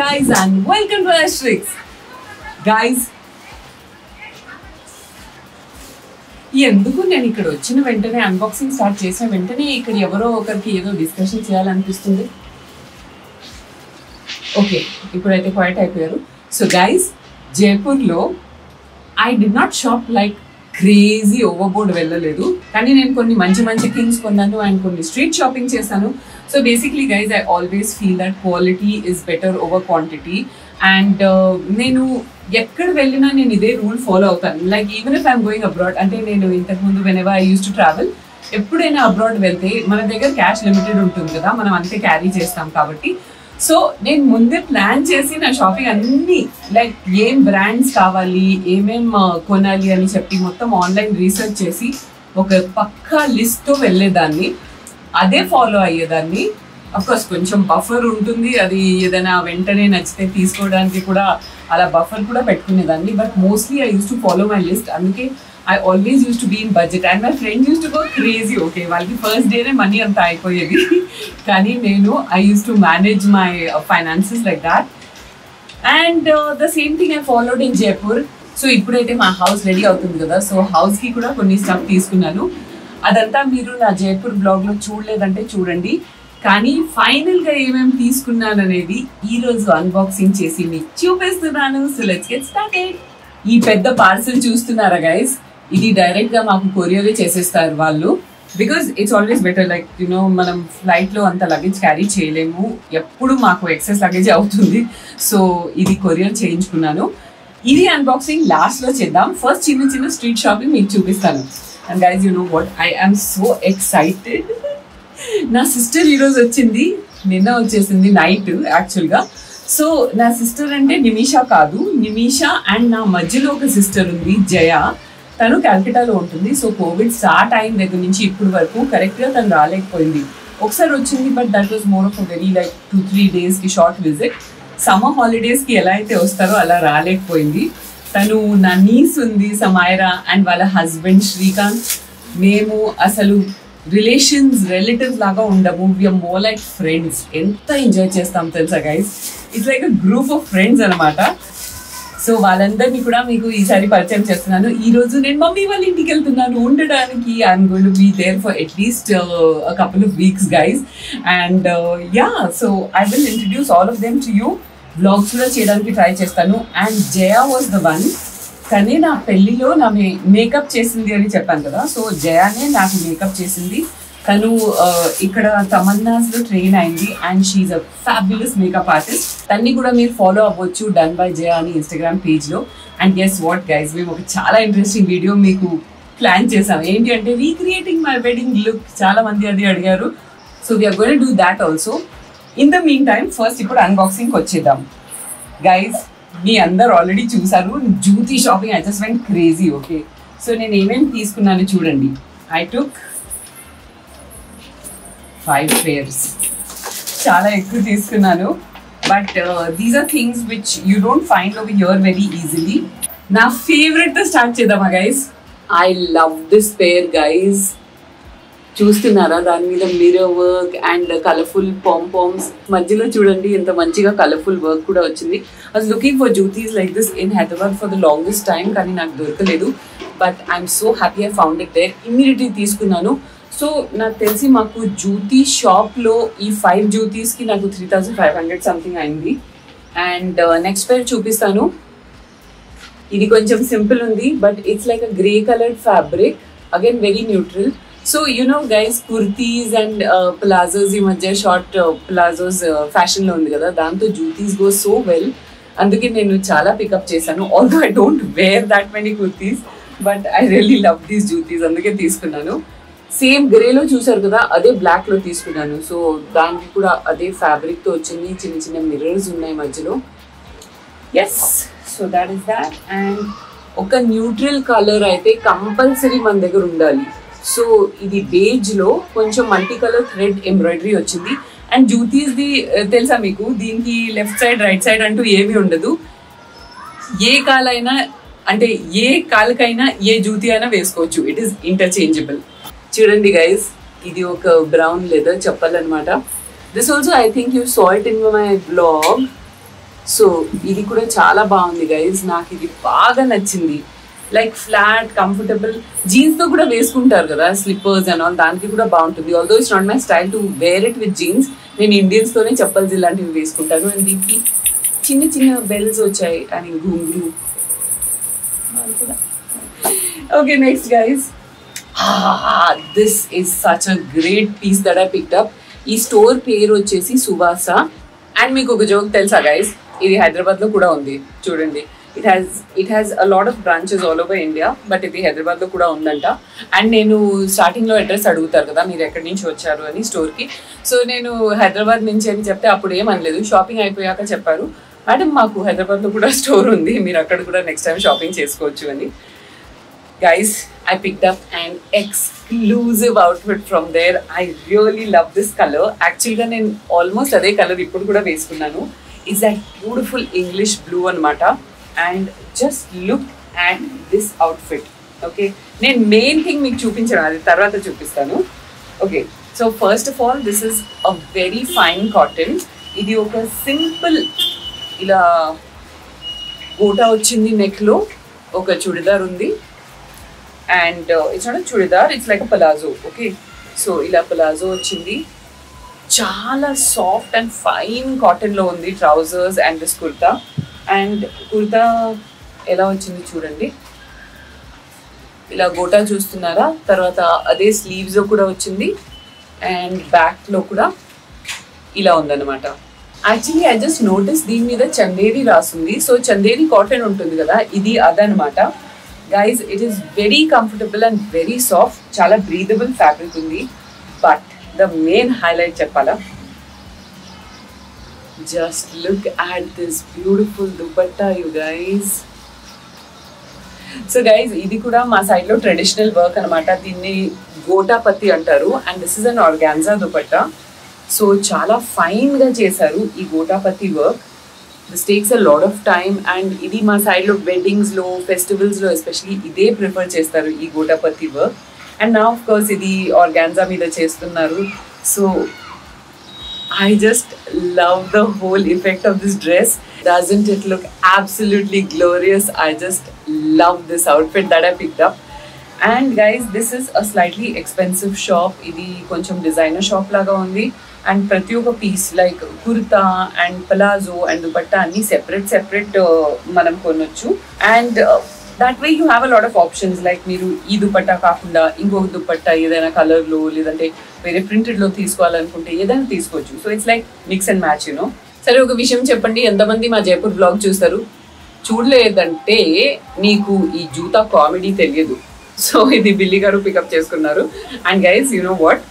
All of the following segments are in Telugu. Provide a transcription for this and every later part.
guys, and welcome to Asterix. Guys, ఎందుకు నేను ఇక్కడ వచ్చిన వెంటనే అన్బాక్సింగ్ స్టార్ట్ చేసిన వెంటనే ఇక్కడ ఎవరో ఒకరికి ఏదో డిస్కషన్ చేయాలనిపిస్తుంది ఓకే ఇప్పుడైతే క్వైట్ అయిపోయారు సో గైస్ జైపూర్లో I did not shop like crazy overboard వెళ్ళలేదు కానీ నేను కొన్ని మంచి మంచి థింగ్స్ కొన్నాను అండ్ కొన్ని స్ట్రీట్ షాపింగ్ చేశాను so basically guys I always feel that quality is better over quantity and నేను ఎక్కడ వెళ్ళినా నేను ఇదే రూల్ ఫాలో అవుతాను like even if I'm going abroad అంటే నేను ఇంతకుముందు whenever I used to travel ఎప్పుడైనా అబ్రాడ్ వెళ్తే మన దగ్గర క్యాష్ లిమిటెడ్ ఉంటుంది కదా మనం అంతే క్యారీ చేస్తాం కాబట్టి సో నేను ముందే ప్లాన్ చేసి నా షాపింగ్ అన్ని లైక్ ఏం బ్రాండ్స్ కావాలి ఏమేం ఆ, కొనాలి అని చెప్పి మొత్తం ఆన్లైన్ రీసెర్చ్ చేసి ఒక పక్కా లిస్ట్తో వెళ్ళేదాన్ని అదే ఫాలో అయ్యేదాన్ని కోర్స్ కొంచెం బఫర్ ఉంటుంది అది ఏదైనా వెంటనే నచ్చితే తీసుకోవడానికి కూడా అలా బఫర్ కూడా పెట్టుకునేదాన్ని but mostly I used to follow my list అందుకే I always used to be in budget and my friend used to go crazy okay వాళ్ళకి ఫస్ట్ డేనే మనీ అంతా అయిపోయేది కానీ నేను I used to manage my finances like that and the same thing I followed in Jaipur so ఇప్పుడైతే మా హౌస్ రెడీ అవుతుంది కదా సో హౌస్ కి కూడా కొన్ని స్టఫ్ తీసుకున్నాను అదంతా మీరు నా జైపూర్ బ్లాగ్ లో చూడలేదంటే చూడండి కానీ ఫైనల్ గా ఏమేమి తీసుకున్నాను అనేది ఈ రోజు అన్బాక్సింగ్ చేసి మీకు చూపిస్తున్నాను సో లెట్స్ గెట్ స్టార్టెడ్ ఈ పెద్ద పార్సల్ చూస్తున్నారా గైస్ ఇది డైరెక్ట్ గా మాకు కొరియర్ చేసేస్తారు వాళ్ళు because it's always better like you know మనం ఫ్లైట్ లో అంత లగేజ్ క్యారీ చేయలేము ఎప్పుడు మాకు ఎక్సెస్ లగేజ్ అవుతుంది సో ఇది కొరియర్ చేయించుకున్నాను ఇది అన్బాక్సింగ్ లాస్ట్ లో చేద్దాం ఫస్ట్ చిన్న చిన్న స్ట్రీట్ షాపింగ్ మీకు చూపిస్తాను and guys you know what I am so excited నా సిస్టర్ ఈరోజు వచ్చింది నిన్న వచ్చేసింది నైట్ యాక్చువల్గా సో నా సిస్టర్ అంటే నిమిషా కాదు నిమిషా అండ్ నా మధ్యలో ఒక సిస్టర్ ఉంది జయ తను క్యాల్కటాలో ఉంటుంది సో కోవిడ్ స్టార్ట్ అయిన దగ్గర నుంచి ఇప్పటి వరకు కరెక్ట్గా తను రాలేకపోయింది ఒకసారి వచ్చింది but that was more of a very like two three డేస్కి షార్ట్ విజిట్ సమ్మర్ హాలిడేస్కి ఎలా అయితే వస్తారో అలా రాలేకపోయింది తను నా నీస్ ఉంది సమైరా అండ్ వాళ్ళ హస్బెండ్ శ్రీకాంత్ మేము అసలు రిలేషన్స్ రిలేటివ్స్ లాగా ఉండము విఆర్ మోర్ లైక్ ఫ్రెండ్స్ ఎంత ఎంజాయ్ చేస్తాం తెలుసా guys it's like a group of friends అనమాట సో వాళ్ళందరినీ కూడా మీకు ఈసారి పరిచయం చేస్తున్నాను ఈ రోజు నేను మమ్మీ వాళ్ళ ఇంటికి వెళ్తున్నాను ఉండడానికి I'm going to be there for at least couple of weeks guys and yeah so I will introduce all of them to you blogs కూడా చేయడానికి ట్రై చేస్తాను and Jaya was the one కానీ నా పెళ్లిలో నా మే మేకప్ చేసింది అని చెప్పాను కదా సో జయానే నాకు మేకప్ చేసింది తను ఆ, ఇక్కడ తమన్నాస్ లో ట్రైన్ అయింది and she's a fabulous makeup artist తన్ని కూడా మీరు ఫాలో అవ్వచ్చు డన్ బై జయా అని ఇన్స్టాగ్రామ్ పేజ్ లో అండ్ ఎస్ వాట్ గైస్ మేము ఒక చాలా ఇంట్రెస్టింగ్ వీడియో మీకు ప్లాన్ చేసాం ఏంటి అంటే రీక్రియేటింగ్ మై వెడ్డింగ్ లుక్ చాలా మంది అది అడిగారు so we're gonna do that also in the mean time first ఇప్పుడు అన్బాక్సింగ్ వచ్చేద్దాం గైస్ మీ అందరు ఆల్రెడీ చూసారు jutti shopping I just went crazy okay so నేను ఏమేమి తీసుకున్నాను చూడండి ఐ టుక్ ఫైవ్ పేర్స్ చాలా ఎక్కువ తీసుకున్నాను but these are things which you don't find over here very easily నా ఫేవరెట్ స్టార్ట్ చేద్దామా guys I love this pair guys చూస్తున్నారా దాని మీద mirror work and colourful pompoms మధ్యలో చూడండి ఎంత మంచిగా కలర్ఫుల్ వర్క్ కూడా వచ్చింది was looking for juttis like this in Hyderabad for the longest time కానీ నాకు దొరకలేదు but I'm so happy I found it there immediately తీసుకున్నాను సో నాకు తెలిసి మాకు జ్యూతీ షాప్లో ఈ ఫైవ్ జ్యూతీస్కి నాకు three thousand five hundred something అయింది అండ్ నెక్స్ట్ పేర్ చూపిస్తాను ఇది కొంచెం సింపుల్ ఉంది but it's like a grey coloured fabric again very neutral so you know guys kurtis and palazzos ఈ మధ్య షార్ట్ ప్లాజోస్ ఫ్యాషన్లో ఉంది కదా దాంతో జూతీస్ గో సో వెల్ అందుకే నేను చాలా పికప్ చేశాను although I don't wear that many kurtis but I really love these juttis అందుకే తీసుకున్నాను సేమ్ గ్రేలో చూసారు కదా అదే బ్లాక్ లో తీసుకున్నాను సో దానికి కూడా అదే ఫ్యాబ్రిక్ తో వచ్చింది చిన్న చిన్న మిర్రర్స్ ఉన్నాయి మధ్యలో yes so that is that and ఒక న్యూట్రల్ కలర్ అయితే కంపల్సరీ మన దగ్గర ఉండాలి సో ఇది బేజ్ లో కొంచెం మల్టీ కలర్ థ్రెడ్ ఎంబ్రాయిడరీ వచ్చింది అండ్ జ్యూతీస్ ది తెలుసా మీకు దీనికి లెఫ్ట్ సైడ్ రైట్ సైడ్ అంటూ ఏమీ ఉండదు ఏ కాలైనా అంటే ఏ కాలకైనా ఏ జూతి అయినా వేసుకోవచ్చు ఇట్ ఈస్ ఇంటర్చేంజబుల్ చూడండి గైస్ ఇది ఒక బ్రౌన్ లెదర్ చెప్పాలన్నమాట this also I think you saw it in my vlog so ఇది కూడా చాలా బాగుంది గైజ్ నాకు ఇది బాగా నచ్చింది లైక్ ఫ్లాట్ కంఫర్టబుల్ జీన్స్ తో కూడా వేసుకుంటారు కదా స్లిప్పర్స్ అండ్ ఆల్ దానికి కూడా బాగుంటుంది although it's not my style to wear it with jeans నేను ఇండియన్స్ తోనే చెప్పల్స్ ఇలాంటివి వేసుకుంటాను అండ్ దీనికి చిన్న చిన్న బెల్స్ వచ్చాయి అండ్ గుంగురు okay next guys this is such a great piece that I picked up ఈ స్టోర్ పేరు వచ్చేసి సువాస అండ్ మీకు ఒక జోక్ తెలుసా గైస్ ఇది హైదరాబాద్ లో కూడా ఉంది చూడండి it has it has a lot of branches all over India but ఇది హైదరాబాద్ లో కూడా ఉందంట అండ్ నేను స్టార్టింగ్ లో అడ్రస్ అడుగుతారు కదా మీరు ఎక్కడి నుంచి వచ్చారు అని స్టోర్ కి సో నేను హైదరాబాద్ నుంచి అని చెప్తే అప్పుడు ఏమనలేదు షాపింగ్ అయిపోయాక చెప్పారు మేడం మాకు హైదరాబాద్ లో కూడా స్టోర్ ఉంది మీరు అక్కడ కూడా నెక్స్ట్ టైం షాపింగ్ చేసుకోవచ్చు అని guys i picked up an exclusive outfit from there i really love this color actually గా నేను ఆల్మోస్ట్ అదే కలర్ ఇప్పుడు కూడా వేసుకున్నాను it's that beautiful English blue అనమాట and just look and this outfit okay నేను మెయిన్ థింగ్ మీకు చూపించాను అది తర్వాత చూపిస్తాను okay so first of all this is a very fine cotton ఇది ఒక సింపుల్ ఇలా గోటా వచ్చింది నెక్లో ఒక చుడిదార్ ఉంది and it's not churidar it's like palazzo okay so ఇలా పలాజో వచ్చింది చాలా సాఫ్ట్ అండ్ ఫైన్ కాటన్లో ఉంది trousers and this kurta and kurta ఎలా వచ్చింది చూడండి ఇలా గోటా చూస్తున్నారా తర్వాత అదే స్లీవ్స్లో కూడా వచ్చింది అండ్ బ్యాక్లో కూడా ఇలా ఉందన్నమాట యాక్చువల్లీ ఐ జస్ట్ నోటీస్ దీని మీద చందేరి రాసింది సో చందేరి కాటన్ ఉంటుంది కదా ఇది అదనమాట guys it is very comfortable and very soft చాలా బ్రీదబుల్ ఫ్యాబ్రిక్ ఉంది బట్ ద మెయిన్ హైలైట్ చెప్పాలా just look at this beautiful dupatta you guys so guys ఇది కూడా మా సైడ్ లో ట్రెడిషనల్ వర్క్ అనమాట దీన్ని గోటాపత్తి అంటారు and this is an organza dupatta so చాలా ఫైన్ గా చేశారు ఈ gotapatti work this takes a lot of time and ఇది మా సైడ్ లో వెడ్డింగ్స్ లో ఫెస్టివల్స్ లో ఎస్పెషలీ ఇదే ప్రిఫర్ చేస్తారు ఈ గోటాపత్తి వర్క్ అండ్ నా ఆఫ్ కోర్స్ ఇది ఆర్గాన్జా మీద చేస్తున్నారు so I just love the whole effect of this dress. Doesn't it look absolutely glorious? I just love this outfit that I picked up. And guys this is a slightly expensive shop ఇది కొంచెం డిజైనర్ షాప్ లాగా ఉంది అండ్ ప్రతి ఒక్క piece like kurta and palazzo and dupatta అన్ని సెపరేట్ సెపరేట్ మనం కొనొచ్చు and that way you have a lot of options like మీరు ఈ దుపట్టా కాకుండా ఇంకొక దుపట్టా ఏదైనా కలర్లో లేదంటే వేరే ప్రింటెడ్లో తీసుకోవాలనుకుంటే ఏదైనా తీసుకోవచ్చు so it's like mix and match you know సరే ఒక విషయం చెప్పండి ఎంతమంది మా జైపూర్ బ్లాగ్ చూస్తారు చూడలేదంటే నీకు ఈ జూతా కామెడీ తెలియదు సో ఇది బిల్లి గారు పికప్ చేసుకున్నారు and guys you know what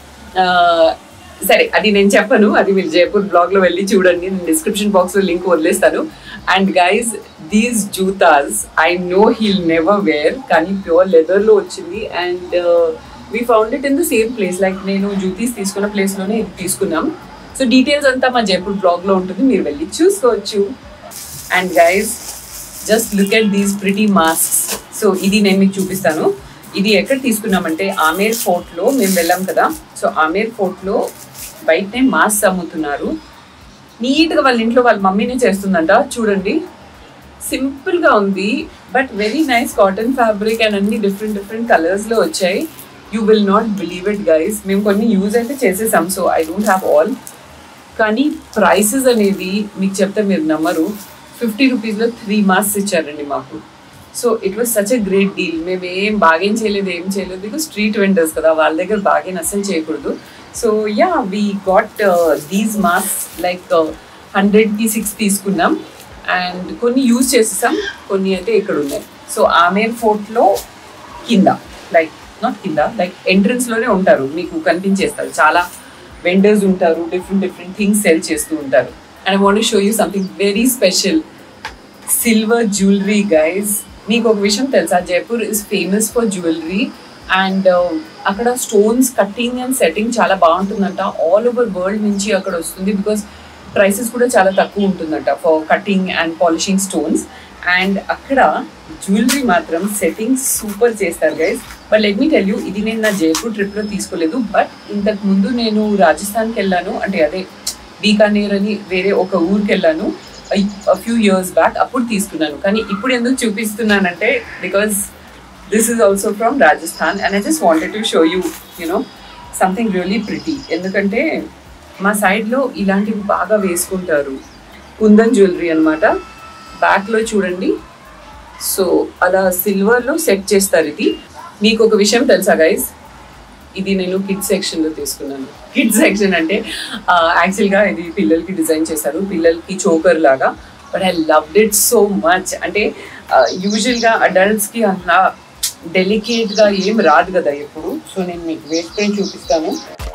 సరే అది నేను చెప్పను అది మీరు జైపూర్ బ్లాగ్ లో వెళ్ళి చూడండి నేను డిస్క్రిప్షన్ బాక్స్ లో లింక్ వదిలేస్తాను and guys these juttas I no heel never wear కానీ ప్యూర్ లెదర్ లో వచ్చింది and we found it in the same place like నేను జూతీస్ తీసుకున్న ప్లేస్ లోనే ఇది తీసుకున్నాం సో డీటెయిల్స్ అంతా మా జైపూర్ బ్లాగ్ లో ఉంటుంది మీరు వెళ్ళి చూసుకోవచ్చు and guys just look at these pretty masks so ఇది నేను మీకు చూపిస్తాను ఇది ఎక్కడ తీసుకున్నామంటే ఆమేర్ ఫోర్ట్లో మేము వెళ్ళాం కదా సో ఆమేర్ ఫోర్ట్లో బయటనే మాస్క్ అమ్ముతున్నారు నీట్గా వాళ్ళ ఇంట్లో వాళ్ళ మమ్మీనే చేస్తుందంట చూడండి సింపుల్గా ఉంది but very nice cotton fabric and అన్ని డిఫరెంట్ డిఫరెంట్ కలర్స్లో వచ్చాయి you will not believe it guys మేము కొన్ని యూజ్ అయితే చేసేసాం so I don't have all కానీ ప్రైసెస్ అనేది మీకు చెప్తే మీరు నమ్మరు ఫిఫ్టీ రూపీస్లో త్రీ మాస్క్ ఇచ్చారండి మాకు so it was such a great deal మేము ఏం బాగేం చేయలేదు ఏం చేయలేదు బికాస్ స్ట్రీట్ వెండర్స్ కదా వాళ్ళ దగ్గర బాగేం అసలు చేయకూడదు so yeah we got these mask like హండ్రెడ్కి సిక్స్ తీసుకున్నాం అండ్ కొన్ని యూజ్ చేసేసాం కొన్ని అయితే ఇక్కడ ఉన్నాయి సో ఆమెర్ ఫోర్ట్లో కింద లైక్ నాట్ కింద లైక్ ఎంట్రన్స్లోనే ఉంటారు మీకు కనిపించేస్తారు చాలా వెండర్స్ ఉంటారు డిఫరెంట్ డిఫరెంట్ థింగ్స్ సెల్ చేస్తూ ఉంటారు and I want show you something very special silver jewellery guys మీకు ఒక విషయం తెలుసా Jaipur is famous for jewellery and అక్కడ స్టోన్స్ కట్టింగ్ అండ్ సెట్టింగ్ చాలా బాగుంటుందంట ఆల్ ఓవర్ వరల్డ్ నుంచి అక్కడ వస్తుంది బికాస్ ప్రైసెస్ కూడా చాలా తక్కువ ఉంటుందంట for cutting and polishing stones and అక్కడ జ్యువెలరీ మాత్రం సెట్టింగ్ సూపర్ చేస్తారు guys but let me tell you ఇది నేను నా జైపూర్ ట్రిప్లో తీసుకోలేదు బట్ ఇంతకు ముందు నేను రాజస్థాన్కి వెళ్ళాను అంటే అదే బీకానేర్ అని వేరే ఒక ఊరికి వెళ్ళాను ఫ్యూ ఇయర్స్ బ్యాక్ అప్పుడు తీసుకున్నాను కానీ ఇప్పుడు ఎందుకు చూపిస్తున్నానంటే because this is also from Rajasthan and I just wanted to show you you know something really pretty ఎందుకంటే మా సైడ్లో ఇలాంటివి బాగా వేసుకుంటారు కుందన్ జ్యువెలరీ అనమాట బ్యాక్లో చూడండి సో అలా సిల్వర్లో సెట్ చేస్తారు ఇది మీకు ఒక విషయం తెలుసా గైస్ ఇది నేను కిడ్స్ సెక్షన్లో తీసుకున్నాను కిడ్స్ సెక్షన్ అంటే యాక్చువల్గా ఇది పిల్లలకి డిజైన్ చేశారు పిల్లలకి చోకర్ లాగా but I loved it so much అంటే యూజువల్గా అడల్ట్స్కి అట్లా డెలికేట్గా ఏం రాదు కదా ఎప్పుడు సో నేను మీకు వేసుకొని చూపిస్తాను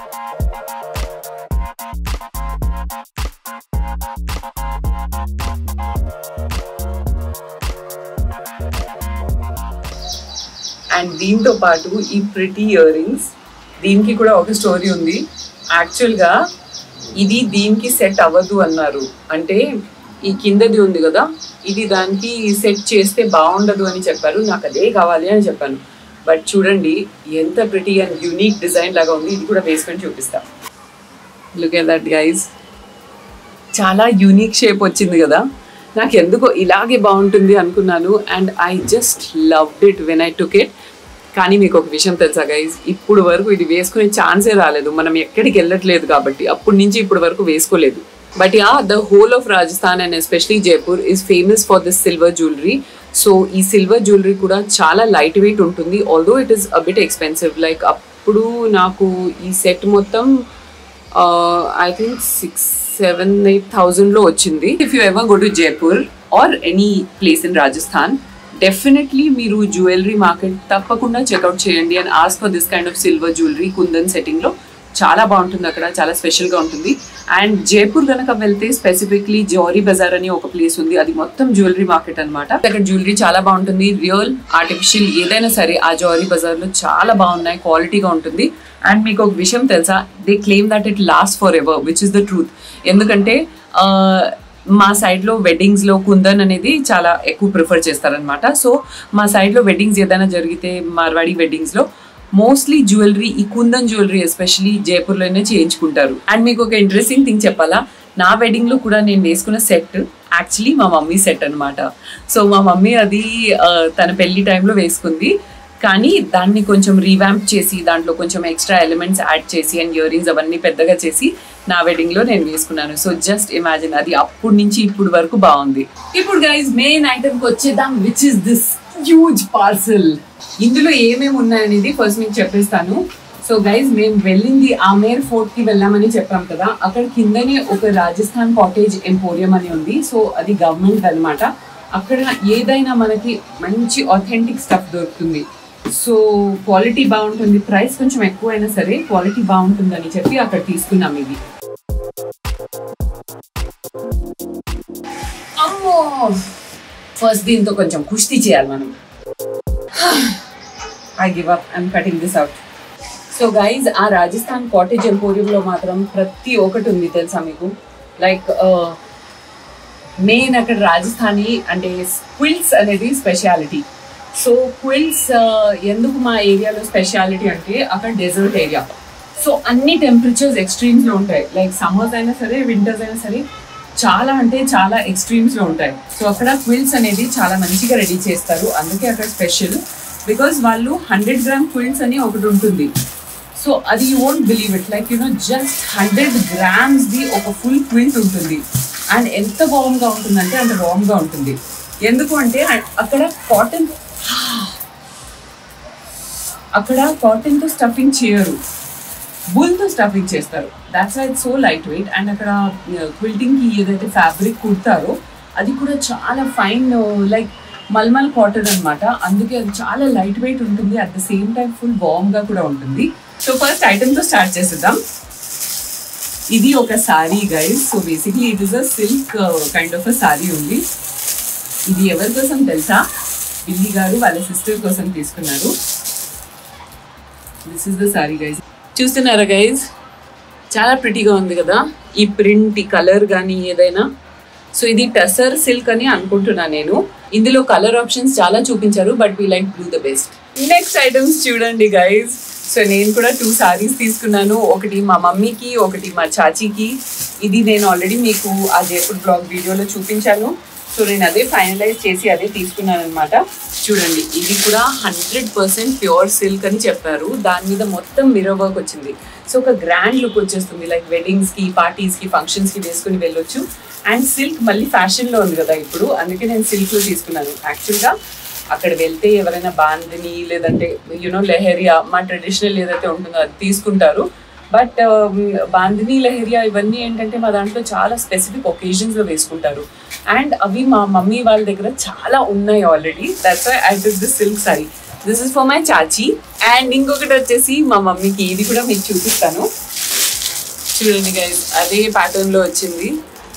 అండ్ దీంతో పాటు ఈ ప్రిటీ ఇయర్ రింగ్స్ దీనికి కూడా ఒక స్టోరీ ఉంది యాక్చువల్గా ఇది దీనికి సెట్ అవ్వదు అన్నారు అంటే ఈ కిందది ఉంది కదా ఇది దానికి సెట్ చేస్తే బాగుండదు అని చెప్పారు నాకు అదే కావాలి అని చెప్పాను బట్ చూడండి ఎంత ప్రిటీ అండ్ యూనిక్ డిజైన్ లాగా ఉంది ఇది కూడా వేసుకొని చూపిస్తా లుక్ ఎట్ దట్ గైజ్ చాలా యూనిక్ షేప్ వచ్చింది కదా నాకు ఎందుకో ఇలాగే బాగుంటుంది అనుకున్నాను and I just loved it when I took it కానీ మీకు ఒక విషయం తెలుసా గైజ్ ఇప్పుడు వరకు ఇది వేసుకునే ఛాన్సే రాలేదు మనం ఎక్కడికి వెళ్ళట్లేదు కాబట్టి అప్పటి నుంచి ఇప్పుడు వరకు వేసుకోలేదు but yeah the whole of Rajasthan and especially Jaipur is famous for this silver jewellery so ఈ సిల్వర్ జ్యువెలరీ కూడా చాలా లైట్ వెయిట్ ఉంటుంది although it is a bit expensive like అప్పుడు నాకు ఈ సెట్ మొత్తం I think six seven eight థౌజండ్లో వచ్చింది if you ever go to Jaipur or any place in Rajasthan definitely మీరు జ్యువెలరీ మార్కెట్ తప్పకుండా చెక్అవుట్ చేయండి and as for this kind of silver jewellery kundan సెట్టింగ్లో చాలా బాగుంటుంది అక్కడ చాలా స్పెషల్గా ఉంటుంది అండ్ జైపూర్ కనుక వెళ్తే స్పెసిఫిక్లీ జౌరీ బజార్ అని ఒక ప్లేస్ ఉంది అది మొత్తం జ్యువెలరీ మార్కెట్ అనమాట అక్కడ జ్యువెలరీ చాలా బాగుంటుంది రియల్ ఆర్టిఫిషియల్ ఏదైనా సరే ఆ జౌరీ బజార్లో చాలా బాగున్నాయి క్వాలిటీగా ఉంటుంది అండ్ మీకు ఒక విషయం తెలుసా they claim that it last forever which is the truth ఎందుకంటే మా సైడ్లో వెడ్డింగ్స్లో కుందన్ అనేది చాలా ఎక్కువ ప్రిఫర్ చేస్తారనమాట సో మా సైడ్లో వెడ్డింగ్స్ ఏదైనా జరిగితే మార్వాడి వెడ్డింగ్స్లో మోస్ట్లీ జ్యువెలరీ ఈ కుందన్ జ్యువెలరీ ఎస్పెషలీ జైపూర్లోనే చేయించుకుంటారు అండ్ మీకు ఒక ఇంట్రెస్టింగ్ థింగ్ చెప్పాలా నా వెడ్డింగ్లో కూడా నేను వేసుకున్న సెట్ యాక్చువల్లీ మా మమ్మీ సెట్ అనమాట సో మా మమ్మీ అది తన పెళ్లి టైంలో వేసుకుంది కానీ దాన్ని కొంచెం రీవ్యాంప్ చేసి దాంట్లో కొంచెం ఎక్స్ట్రా ఎలిమెంట్స్ యాడ్ చేసి అండ్ ఇయర్ రింగ్స్ అవన్నీ పెద్దగా చేసి నా వెడ్డింగ్లో నేను వేసుకున్నాను సో జస్ట్ ఇమాజిన్ అది అప్పటి నుంచి ఇప్పుడు వరకు బాగుంది ఇప్పుడు గైజ్ మెయిన్ ఐటమ్కి వచ్చేద్దాం which is this huge parcel ఇందులో ఏమేమి ఉన్నాయనేది ఫస్ట్ మీకు చెప్పేస్తాను సో గైజ్ మేము వెళ్ళింది ఆమేర్ ఫోర్ట్ కి వెళ్ళామని చెప్పాం కదా అక్కడ కిందనే ఒక రాజస్థాన్ కాటేజ్ ఎంపోరియం అని ఉంది సో అది గవర్నమెంట్ అనమాట అక్కడ ఏదైనా మనకి మంచి ఆథెంటిక్ స్టఫ్ దొరుకుతుంది సో క్వాలిటీ బాగుంటుంది ప్రైస్ కొంచెం ఎక్కువైనా సరే క్వాలిటీ బాగుంటుందని చెప్పి అక్కడ తీసుకున్నాం ఇది అమ్మో ఫస్ట్ దీంతో కొంచెం కుస్తీ చేయాలి మనం I give up I'm cutting this out so guys ఆ రాజస్థాన్ కాటేజ్ ఎంపోరియంలో మాత్రం ప్రతి ఒక్కటి ఉంది తెలుసా మీకు లైక్ మెయిన్ అక్కడ రాజస్థానీ అంటే క్విల్స్ అనేది స్పెషాలిటీ సో క్విల్స్ ఎందుకు మా ఏరియాలో స్పెషాలిటీ అంటే అక్కడ డెజర్ట్ ఏరియా సో అన్ని టెంపరేచర్స్ ఎక్స్ట్రీమ్స్లో ఉంటాయి లైక్ సమ్మర్స్ అయినా సరే వింటర్స్ అయినా సరే చాలా అంటే చాలా ఎక్స్ట్రీమ్స్లో ఉంటాయి సో అక్కడ క్విల్స్ అనేది చాలా మంచిగా రెడీ చేస్తారు అందుకే అక్కడ స్పెషల్ బికాస్ వాళ్ళు హండ్రెడ్ గ్రామ్ క్విల్స్ అని ఒకటి ఉంటుంది సో అది you won't believe it like you know just hundred గ్రామ్స్ది ఒక ఫుల్ క్విల్ట్ ఉంటుంది అండ్ ఎంత వామ్గా ఉంటుందంటే అంత వామ్గా ఉంటుంది ఎందుకు అంటే అక్కడ కాటన్ అక్కడ కాటన్తో స్టఫింగ్ చేయరు బుల్తో స్టఫింగ్ చేస్తారు that's why so light weight and అక్కడ క్విల్టింగ్కి ఏదైతే ఫ్యాబ్రిక్ కుడతారో అది కూడా చాలా ఫైన్ లైక్ మల్మల్ కాటన్ అనమాట అందుకే అది చాలా లైట్ వెయిట్ ఉంటుంది at the same time full వామ్గా కూడా ఉంటుంది సో ఫస్ట్ ఐటమ్తో స్టార్ట్ చేసేద్దాం ఇది ఒక sari guys so basically it is a silk kind of a sari ఉంది ఇది ఎవరి కోసం తెలుసా బిల్లి గారు వాళ్ళ సిస్టర్ కోసం తీసుకున్నారు this is the sari guys చూస్తున్నారా గైజ్ చాలా ప్రిటీగా ఉంది కదా ఈ ప్రింట్ ఈ కలర్ కానీ ఏదైనా సో ఇది టసర్ సిల్క్ అని అనుకుంటున్నా నేను ఇందులో కలర్ ఆప్షన్స్ చాలా చూపించారు but we like blue the best next items చూడండి గైస్ సో నేను కూడా టూ సారీస్ తీసుకున్నాను ఒకటి మా మమ్మీకి ఒకటి మా చాచీకి ఇది నేను ఆల్రెడీ మీకు ఆ జైపూర్ బ్లాగ్ వీడియోలో చూపించాను సో నేను అదే ఫైనలైజ్ చేసి అదే తీసుకున్నాను అనమాట చూడండి ఇది కూడా హండ్రెడ్ పర్సెంట్ ప్యూర్ సిల్క్ అని చెప్పారు దాని మీద మొత్తం మిరర్ వర్క్ వచ్చింది సో ఒక గ్రాండ్ లుక్ వచ్చేస్తుంది లైక్ వెడ్డింగ్స్కి పార్టీస్కి ఫంక్షన్స్కి వేసుకుని వెళ్ళొచ్చు అండ్ సిల్క్ మళ్ళీ ఫ్యాషన్లో ఉంది కదా ఇప్పుడు అందుకే నేను సిల్క్లో తీసుకున్నాను యాక్చువల్గా అక్కడ వెళ్తే ఎవరైనా బాందిని లేదంటే యునో లెహరియా మా ట్రెడిషనల్ ఏదైతే ఉంటుందో అది తీసుకుంటారు బట్ బాందిని లెహరియా ఇవన్నీ ఏంటంటే మా దాంట్లో చాలా స్పెసిఫిక్ ఒకేజన్స్లో వేసుకుంటారు అండ్ అవి మా మమ్మీ వాళ్ళ దగ్గర చాలా ఉన్నాయి already that's why I took this silk sari this is for my chachi and ఇంకొకటి వచ్చేసి మా మమ్మీకి ఇది కూడా మీకు చూపిస్తాను చూడండి గైస్ అదే ప్యాటర్న్లో వచ్చింది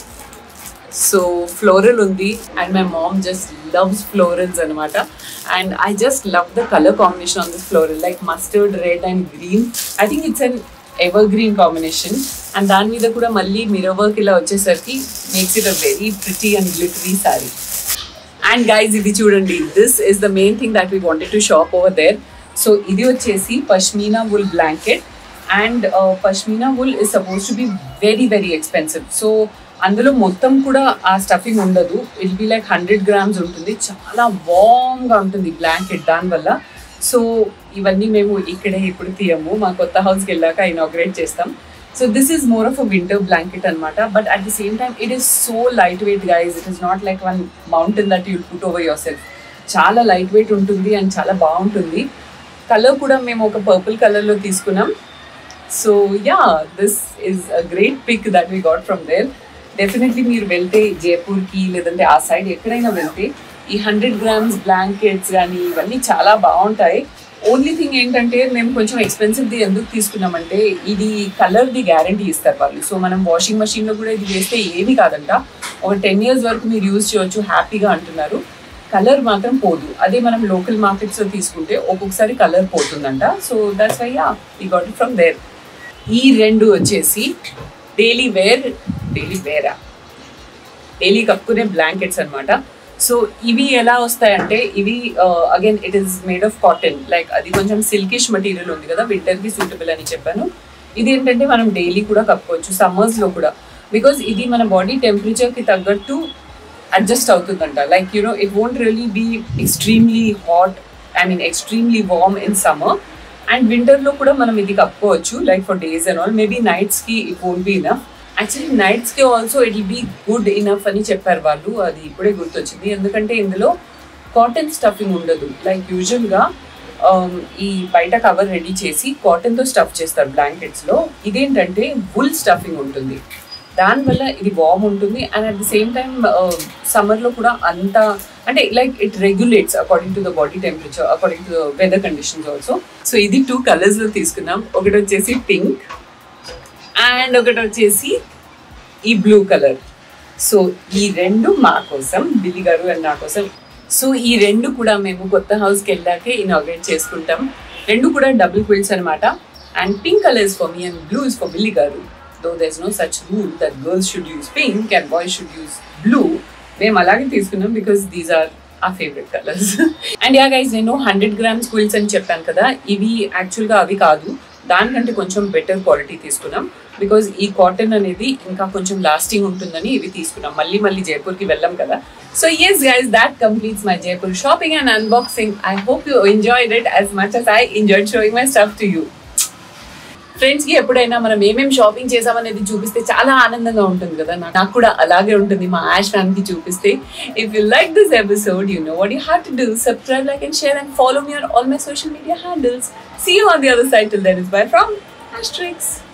సో ఫ్లోరల్ ఉంది and my mom just loves florals అనమాట and I just love the colour combination on this floral like mustard red and green I think it's an evergreen combination and దాని మీద కూడా మళ్ళీ మిరర్ వర్క్ ఇలా వచ్చేసరికి makes it a very pretty and glittery sari and guys ఇది చూడండి this is the main thing that we wanted to shop over there so ఇది వచ్చేసి pashmina wool blanket and pashmina wool is suppose to be very very expensive so అందులో మొత్తం కూడా ఆ స్టఫింగ్ ఉండదు it be like hundred grams ఉంటుంది చాలా వామ్గా ఉంటుంది బ్లాంకెట్ దానివల్ల సో ఇవన్నీ మేము ఇక్కడే ఇప్పుడు తీయము మా కొత్త హౌస్కి వెళ్ళాక ఇనాగ్రేట్ చేస్తాం so this is more of a winter blanket అనమాట but at the same time it is so light weight guys it is not like one mountain that you'll put over yourself చాలా లైట్ వెయిట్ ఉంటుంది అండ్ చాలా బాగుంటుంది కలర్ కూడా మేము ఒక పర్పుల్ కలర్లో తీసుకున్నాం so yeah this is a great pick that we got from there definitely మీరు వెళ్తే జైపూర్కి లేదంటే ఆ సైడ్ ఎక్కడైనా వెళ్తే ఈ హండ్రెడ్ గ్రామ్స్ బ్లాంకెట్స్ కానీ ఇవన్నీ చాలా బాగుంటాయి ఓన్లీ థింగ్ ఏంటంటే మేము కొంచెం ఎక్స్పెన్సివ్ది ఎందుకు తీసుకున్నామంటే ఇది కలర్ది గ్యారంటీ ఇస్తారు వాళ్ళు సో మనం వాషింగ్ మెషిన్లో కూడా ఇది వేస్తే ఏమీ కాదంట ఒక టెన్ ఇయర్స్ వరకు మీరు యూజ్ చేయొచ్చు హ్యాపీగా అంటున్నారు కలర్ మాత్రం పోదు అదే మనం లోకల్ మార్కెట్స్లో తీసుకుంటే ఒక్కొక్కసారి కలర్ పోతుందంట so that's why yeah we got it from there ఈ రెండు వచ్చేసి డైలీ వేర్ డైలీ వేరా డైలీ కప్పుకునే బ్లాంకెట్స్ అనమాట సో ఇవి ఎలా వస్తాయంటే ఇవి again it is made of cotton like అది కొంచెం సిల్కిష్ మెటీరియల్ ఉంది కదా వింటర్కి సూటబుల్ అని చెప్పాను ఇది ఏంటంటే మనం డైలీ కూడా కప్పుకోవచ్చు సమ్మర్స్లో కూడా బికాజ్ ఇది మన బాడీ టెంపరేచర్కి తగ్గట్టు అడ్జస్ట్ అవుతుందంట like you know it won't really be extremely hot I mean extremely warm in summer and వింటర్లో కూడా మనం ఇది కప్పుకోవచ్చు like for days and all maybe నైట్స్కి it won't be enough actually నైట్స్కి also it will be good enough అని చెప్పారు వాళ్ళు అది ఇప్పుడే గుర్తొచ్చింది ఎందుకంటే ఇందులో కాటన్ స్టఫింగ్ ఉండదు లైక్ యూజువల్గా ఈ బయట కవర్ రెడీ చేసి కాటన్తో స్టఫ్ చేస్తారు బ్లాంకెట్స్లో ఇదేంటంటే వుల్ స్టఫింగ్ ఉంటుంది దానివల్ల ఇది వామ్ ఉంటుంది and at the same time సమ్మర్లో కూడా అంత అంటే like it regulates according to the body temperature according to the weather conditions also so ఇది టూ కలర్స్లో తీసుకున్నాం ఒకటి వచ్చేసి పింక్ అండ్ ఒకటి వచ్చేసి ఈ బ్లూ కలర్ సో ఈ రెండు మా కోసం బిల్లి గారు అండ్ నా కోసం సో ఈ రెండు కూడా మేము కొత్త హౌస్కి వెళ్ళాకే ఇనాగ్రేట్ చేసుకుంటాం రెండు కూడా డబుల్ క్విల్స్ అనమాట and pink colour is for me and blue is for Billi గారు though there is no such rule that girls should use pink and boys should use blue మేము అలాగే తీసుకున్నాం because these are our favourite colours and yeah guys నేను హండ్రెడ్ గ్రామ్స్ క్విల్స్ అని చెప్పాను కదా ఇవి యాక్చువల్గా అవి కాదు దానికంటే కొంచెం బెటర్ క్వాలిటీ తీసుకున్నాం బికాజ్ ఈ కాటన్ అనేది ఇంకా కొంచెం లాస్టింగ్ ఉంటుందని ఇవి తీసుకున్నాం మళ్ళీ మళ్ళీ జైపూర్కి వెళ్ళాం కదా so yes guys that completes my Jaipur shopping and unboxing I hope you enjoyed it as much as I enjoyed showing my stuff to you ఫ్రెండ్స్కి ఎప్పుడైనా మనం ఏమేమి షాపింగ్ చేసామనేది చూపిస్తే చాలా ఆనందంగా ఉంటుంది కదా నాకు కూడా అలాగే ఉంటుంది మా యాష్ ఫ్యాన్కి చూపిస్తే if you like this episode you know what you have to do subscribe like and share and follow me on all my social media handles see you on the other side till that is bye from Asterix.